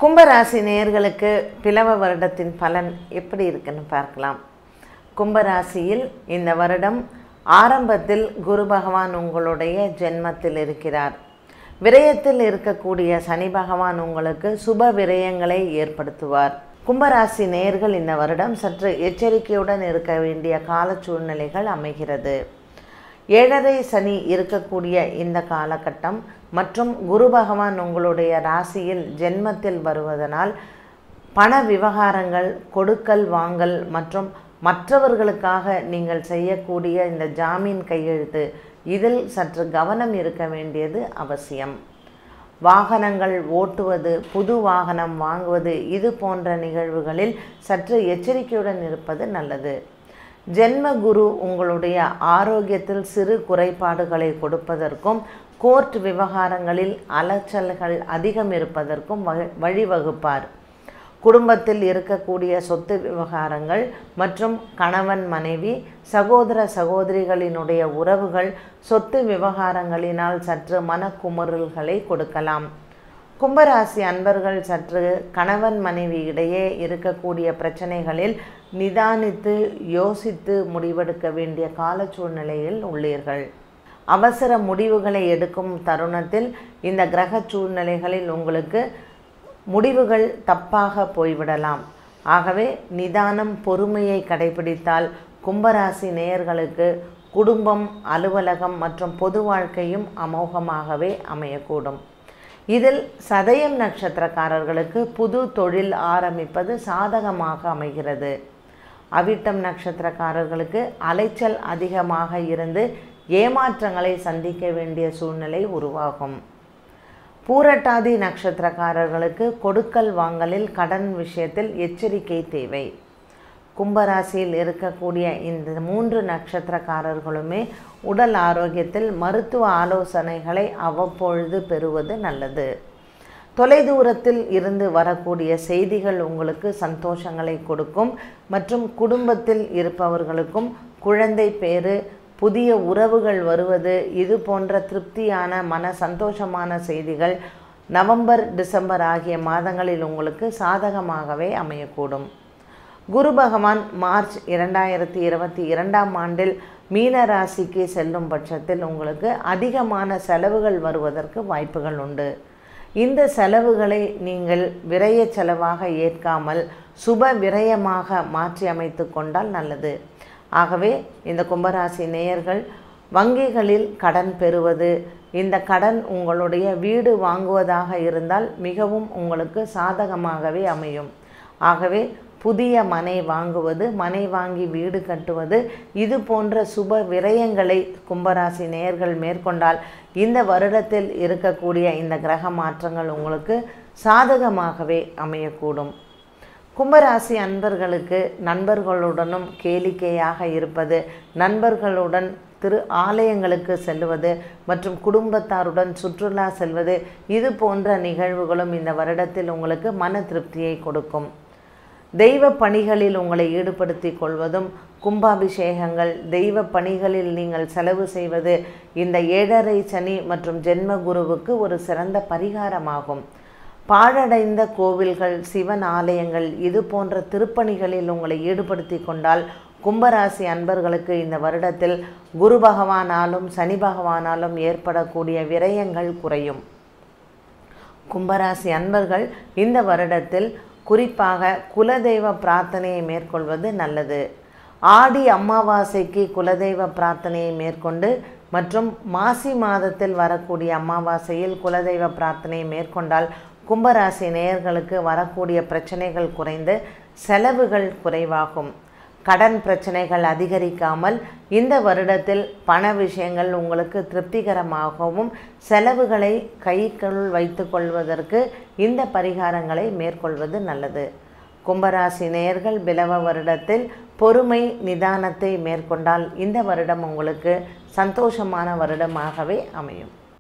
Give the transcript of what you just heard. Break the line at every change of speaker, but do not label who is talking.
கும்பராசி நேயர்களுக்கு பிளவ வருடத்தின் பலன் எப்படி இருக்குன்னு பார்க்கலாம் கும்பராசியில் இந்த வருடம் ஆரம்பத்தில் குரு பகவான் உங்களுடைய ஜென்மத்தில் இருக்கிறார் விரயத்தில் இருக்கக்கூடிய சனி பகவான் உங்களுக்கு சுப விரயங்களை ஏற்படுத்துவார் கும்பராசி நேயர்கள் இந்த வருடம் சற்று எச்சரிக்கையுடன் இருக்க வேண்டிய கால சூழ்நிலைகள் அமைகிறது ஏழரை சனி இருக்கக்கூடிய இந்த காலகட்டம் மற்றும் குரு பகவான் உங்களுடைய ராசியில் ஜென்மத்தில் வருவதனால் பண விவகாரங்கள் கொடுக்கல் வாங்கல் மற்றும் மற்றவர்களுக்காக நீங்கள் செய்யக்கூடிய இந்த ஜாமீன் கையெழுத்து இதில் சற்று கவனம் இருக்க வேண்டியது அவசியம் வாகனங்கள் ஓட்டுவது புது வாகனம் வாங்குவது இது போன்ற நிகழ்வுகளில் சற்று எச்சரிக்கையுடன் இருப்பது நல்லது ஜென்ம குரு உங்களுடைய ஆரோக்கியத்தில் சிறு குறைபாடுகளை கொடுப்பதற்கும் கோர்ட் விவகாரங்களில் அலைச்சல்கள் அதிகம் இருப்பதற்கும் வகை- வழிவகுப்பார் குடும்பத்தில் இருக்கக்கூடிய சொத்து விவகாரங்கள் மற்றும் கணவன் மனைவி சகோதர சகோதரிகளினுடைய உறவுகள் சொத்து விவகாரங்களினால் சற்று மனக்குமுறல்களை கொடுக்கலாம் கும்பராசி அன்பர்கள் சற்று கணவன் மனைவி இடையே இருக்கக்கூடிய பிரச்சனைகளில் நிதானித்து யோசித்து முடிவெடுக்க வேண்டிய கால சூழ்நிலையில் உள்ளீர்கள் அவசர முடிவுகளை எடுக்கும் தருணத்தில் இந்த கிரக சூழ்நிலைகளில் உங்களுக்கு முடிவுகள் தப்பாக போய்விடலாம் ஆகவே நிதானம் பொறுமையை கடைபிடித்தால் கும்பராசி நேயர்களுக்கு குடும்பம் அலுவலகம் மற்றும் பொது வாழ்க்கையும் அமோகமாகவே அமையக்கூடும் இதில் சதயம் நட்சத்திரக்காரர்களுக்கு புது தொழில் ஆரம்பிப்பது சாதகமாக அமைகிறது அவிட்டம் நட்சத்திரக்காரர்களுக்கு அலைச்சல் அதிகமாக இருந்து ஏமாற்றங்களை சந்திக்க வேண்டிய சூழ்நிலை உருவாகும் பூரட்டாதி நட்சத்திரக்காரர்களுக்கு கொடுக்கல் வாங்கலில் கடன் விஷயத்தில் எச்சரிக்கை தேவை கும்பராசியில் இருக்கக்கூடிய இந்த மூன்று நட்சத்திரக்காரர்களுமே உடல் ஆரோக்கியத்தில் மருத்துவ ஆலோசனைகளை அவ்வப்பொழுது பெறுவது நல்லது தொலைதூரத்தில் இருந்து வரக்கூடிய செய்திகள் உங்களுக்கு சந்தோஷங்களை கொடுக்கும் மற்றும் குடும்பத்தில் இருப்பவர்களுக்கும் குழந்தை பேறு புதிய உறவுகள் வருவது இது போன்ற திருப்தியான மன சந்தோஷமான செய்திகள் நவம்பர் டிசம்பர் ஆகிய மாதங்களில் உங்களுக்கு சாதகமாகவே அமையக்கூடும் குரு பகவான் மார்ச் இரண்டாயிரத்தி இருபத்தி இரண்டாம் ஆண்டில் மீன ராசிக்கு செல்லும் பட்சத்தில் உங்களுக்கு அதிகமான செலவுகள் வருவதற்கு வாய்ப்புகள் உண்டு இந்த செலவுகளை நீங்கள் விரய செலவாக ஏற்காமல் சுப விரயமாக மாற்றி அமைத்து கொண்டால் நல்லது ஆகவே இந்த கும்பராசி நேயர்கள் வங்கிகளில் கடன் பெறுவது இந்த கடன் உங்களுடைய வீடு வாங்குவதாக இருந்தால் மிகவும் உங்களுக்கு சாதகமாகவே அமையும் ஆகவே புதிய மனை வாங்குவது மனை வாங்கி வீடு கட்டுவது இது போன்ற சுப விரயங்களை கும்பராசி நேயர்கள் மேற்கொண்டால் இந்த வருடத்தில் இருக்கக்கூடிய இந்த கிரக மாற்றங்கள் உங்களுக்கு சாதகமாகவே அமையக்கூடும் கும்பராசி அன்பர்களுக்கு நண்பர்களுடனும் கேளிக்கையாக இருப்பது நண்பர்களுடன் திரு ஆலயங்களுக்கு செல்லுவது மற்றும் குடும்பத்தாருடன் சுற்றுலா செல்வது இது போன்ற நிகழ்வுகளும் இந்த வருடத்தில் உங்களுக்கு மன திருப்தியை கொடுக்கும் தெய்வ பணிகளில் உங்களை ஈடுபடுத்திக் கொள்வதும் கும்பாபிஷேகங்கள் தெய்வ பணிகளில் நீங்கள் செலவு செய்வது இந்த ஏழரை சனி மற்றும் ஜென்ம குருவுக்கு ஒரு சிறந்த பரிகாரமாகும் பாழடைந்த கோவில்கள் சிவன் ஆலயங்கள் இது போன்ற திருப்பணிகளில் உங்களை ஈடுபடுத்தி கொண்டால் கும்பராசி அன்பர்களுக்கு இந்த வருடத்தில் குரு பகவானாலும் சனி பகவானாலும் ஏற்படக்கூடிய விரயங்கள் குறையும் கும்பராசி அன்பர்கள் இந்த வருடத்தில் குறிப்பாக குலதெய்வ பிரார்த்தனையை மேற்கொள்வது நல்லது ஆடி அமாவாசைக்கு குலதெய்வ பிரார்த்தனையை மேற்கொண்டு மற்றும் மாசி மாதத்தில் வரக்கூடிய அமாவாசையில் குலதெய்வ பிரார்த்தனையை மேற்கொண்டால் கும்பராசி நேயர்களுக்கு வரக்கூடிய பிரச்சனைகள் குறைந்து செலவுகள் குறைவாகும் கடன் பிரச்சனைகள் அதிகரிக்காமல் இந்த வருடத்தில் பண விஷயங்கள் உங்களுக்கு திருப்திகரமாகவும் செலவுகளை கைக்குள் வைத்து கொள்வதற்கு இந்த பரிகாரங்களை மேற்கொள்வது நல்லது கும்பராசி நேயர்கள் பிலவ வருடத்தில் பொறுமை நிதானத்தை மேற்கொண்டால் இந்த வருடம் உங்களுக்கு சந்தோஷமான வருடமாகவே அமையும்